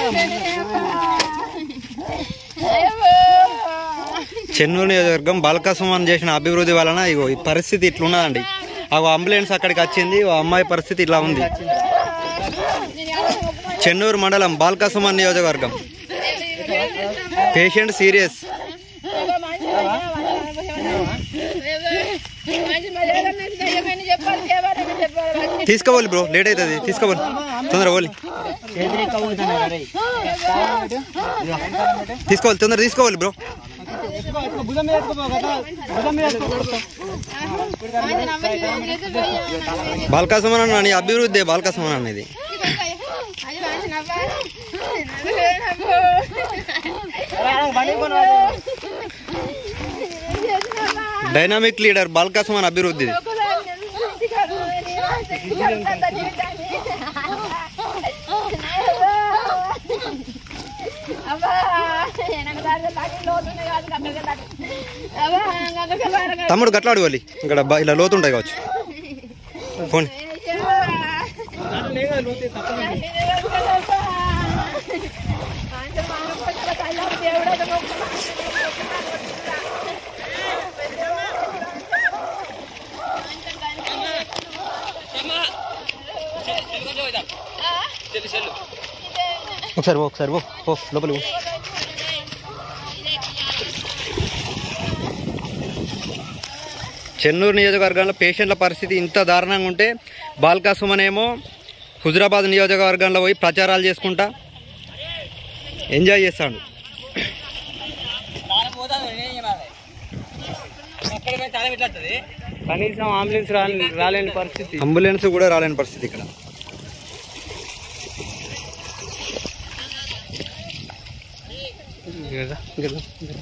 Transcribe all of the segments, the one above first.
చెన్నూరు నియోజకవర్గం బల్కసుమన్ చేసిన అభివృద్ధి వలన ఇగో ఈ పరిస్థితి ఇట్లున్నదండి ఆ అంబులెన్స్ అక్కడికి వచ్చింది ఆ అమ్మాయి పరిస్థితి ఇట్లా ఉంది చెన్నూరు మండలం బాల్కసుమన్ నియోజకవర్గం పేషెంట్ సీరియస్ తీసుకోవాలి బ్రో లేట్ అవుతుంది తీసుకోవాలి తొందర పోలి తీసుకోవాలి తొందర తీసుకోవాలి బ్రో బాల్కసుమన్ అని అభివృద్ధి బాల్కసుమన్ అనేది డైనామిక్ లీడర్ బాల్కసుమన్ అభివృద్ధి తమ్ముడు గట్లాడు వాళ్ళు ఇక్కడ బ- ఇలా లోతుంటాయి కావచ్చు ఫోన్ ఒకసారి పో ఒకసారి పో పో లోపలికి పో చెన్నూరు నియోజకవర్గంలో పేషెంట్ల పరిస్థితి ఇంత దారుణంగా ఉంటే బాల్కాసుమనేమో హుజరాబాద్ నియోజకవర్గంలో పోయి ప్రచారాలు చేసుకుంటా ఎంజాయ్ చేస్తాడు కనీసం అంబులెన్స్ రాని రాలేని పరిస్థితి అంబులెన్స్ కూడా రాలేని పరిస్థితి ఇక్కడ కదా, కదా.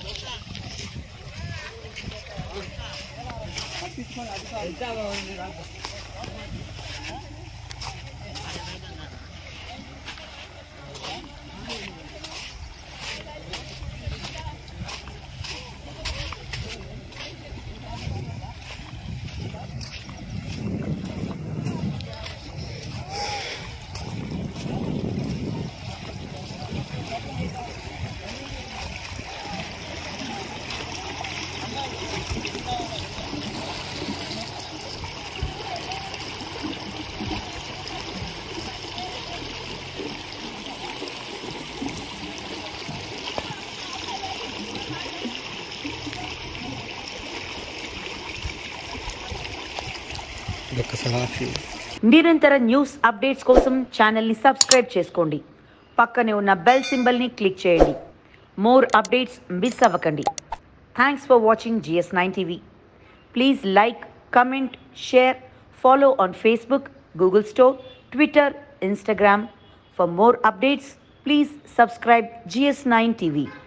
ఒక్కసారి ఆఫ్ చేయి. నిరంతర న్యూస్ అప్డేట్స్ కోసం ఛానల్ని సబ్స్క్రైబ్ చేసుకోండి పక్కనే ఉన్న బెల్ సింబల్ని క్లిక్ చేయండి మోర్ అప్డేట్స్ మిస్ అవ్వకండి thanks for watching GS nine TV please like comment share follow on Facebook Google store Twitter Instagram for more updates please subscribe GS nine TV